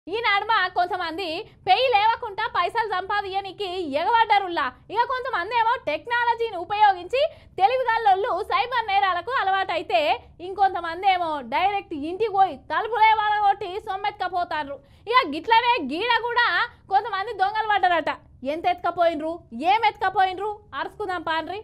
ఈ నడుమ కొంతమంది పెయి లేవకుండా పైసలు సంపాదించడానికి ఎగబడ్డారుల్లా ఇక కొంతమంది ఏమో టెక్నాలజీని ఉపయోగించి తెలివిగల్లోళ్ళు సైబర్ నేరాలకు అలవాటైతే ఇంకొంతమంది ఏమో డైరెక్ట్ ఇంటికి పోయి తలుపులే కొట్టి సొమ్మెత్తుకపోతారు ఇక గిట్లనే గీడ కూడా కొంతమంది దొంగలు పడ్డారట ఎంత ఎత్తుకపోయినరు ఏం ఎత్తుకపోయినరు అరుచుకుందాం పాన్రి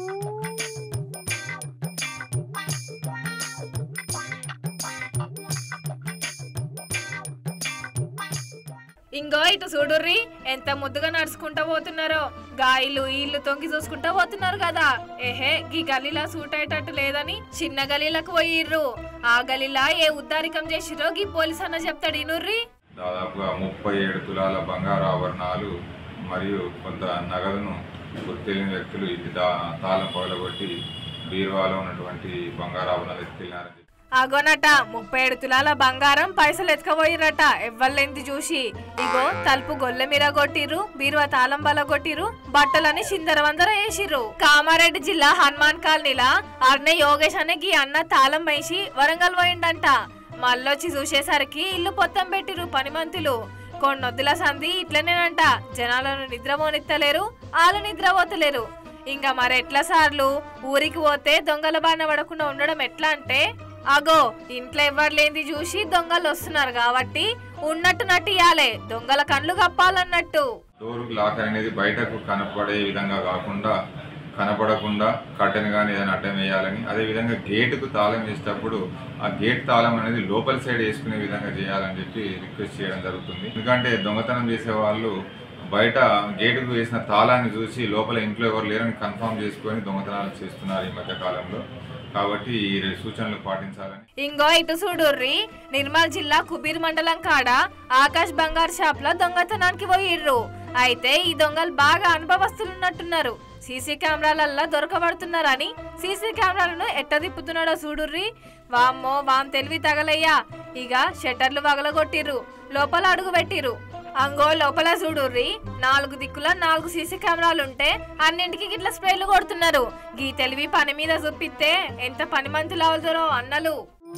ఇంగో ఇటు చూడుర్రి ఎంత ముద్దుగా నడుచుకుంటా పోతున్నారో గాయిలు ఇల్లు తొంగి చూసుకుంటా పోతున్నారు కదా ఏహే ఈ గలీలా సూట్ అయ్యేటట్టు లేదని చిన్న గలీలకు పోయిర్రు ఆ గలీలా ఏ ఉద్దారికం చేసిరో గీ పోలీస్ అన్న చెప్తాడు ఇనుర్రి దాదాపుగా ముప్పై ఏడు తులాల బంగారు ఆభరణాలు మరియు కొంత నగదును గుర్తెలిన వ్యక్తులు ఇంటి దా తాళం పగలగొట్టి బీరువాలో ఉన్నటువంటి బంగారు ఆభరణాలు ఎత్తుకెళ్ళినారని చెప్పి అగోనట ముప్పై ఏడు తులాల బంగారం పైసలు ఎత్తుకపోయిరట ఎవ్వలేంది చూసి ఇగో తలుపు గొల్లె మీద కొట్టిర్రు బీరువా తాళం బల కొట్టిర్రు బట్టలని చిందర వందర వేసిర్రు కామారెడ్డి జిల్లా హనుమాన్ కాలనీలా అర్నే యోగేష్ అనే గీ అన్న తాళం వేసి వరంగల్ పోయిండంట మళ్ళొచ్చి చూసేసరికి ఇల్లు పొత్తం పెట్టిర్రు పనిమంతులు కొన్నొద్దుల సంధి ఇట్లనేనంట జనాలను నిద్రపోనిత్తలేరు వాళ్ళు నిద్రపోతలేరు ఇంకా మరెట్లా సార్లు ఊరికి పోతే దొంగల బారిన పడకుండా ఉండడం ఎట్లా అంటే అగో ఇంట్లో ఎవరు లేనిది చూసి దొంగలు వస్తున్నారు కాబట్టి ఉన్నట్టు నటియాలే దొంగల కళ్ళు కప్పాలన్నట్టు డోర్ లాకర్ అనేది బయటకు కనపడే విధంగా కాకుండా కనపడకుండా కట్టెన్ కానీ ఏదైనా అడ్డం వేయాలని అదేవిధంగా గేటుకు తాళం వేసేటప్పుడు ఆ గేట్ తాళం అనేది లోపల సైడ్ వేసుకునే విధంగా చేయాలని చెప్పి రిక్వెస్ట్ చేయడం జరుగుతుంది ఎందుకంటే దొంగతనం చేసే వాళ్ళు బయట గేటుకు వేసిన తాళాన్ని చూసి లోపల ఇంట్లో ఎవరు లేరని కన్ఫర్మ్ చేసుకొని దొంగతనాలు చేస్తున్నారు ఈ మధ్య కాలంలో కాబట్టి ఈ రెండు సూచనలు పాటించాలని ఇంగో ఇటు చూడుర్రి నిర్మల్ జిల్లా కుబీర్ మండలం కాడ ఆకాష్ బంగారు షాప్ లో దొంగతనానికి పోయిర్రు అయితే ఈ దొంగలు బాగా అనుభవస్తులున్నట్టున్నారు సీసీ కెమెరాలల్లో దొరకబడుతున్నారని సీసీ కెమెరాలను ఎట్ట తిప్పుతున్నాడో చూడుర్రి వామ్మో వామ్ తెలివి తగలయ్యా ఇక షట్టర్లు వగలగొట్టిర్రు లోపల అడుగు పెట్టిర్రు అంగో లోపల చూడుర్రి నాలుగు దిక్కుల నాలుగు సీసీ కెమెరాలుంటే అన్నింటికి గిట్ల స్ప్రేలు కొడుతున్నారు గీ తెలివి పని మీద చూపిస్తే ఎంత పని మంతులు అవుతారో అన్నలు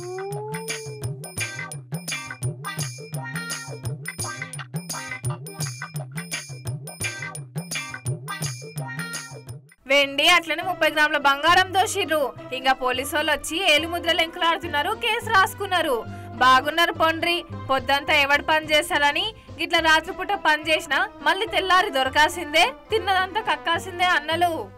వెండి అట్లనే ముప్పై గ్రాముల బంగారం దోషిర్రు ఇంకా పోలీసు వాళ్ళు వచ్చి ఏలు ముద్రలు ఎంకులాడుతున్నారు కేసు రాసుకున్నారు బాగున్నారు పొండ్రి పొద్దంతా ఎవడు పని చేస్తారని గిట్ల రాత్రిపూట పని చేసినా మళ్ళీ తెల్లారి దొరకాల్సిందే తిన్నదంతా కక్కాల్సిందే అన్నలు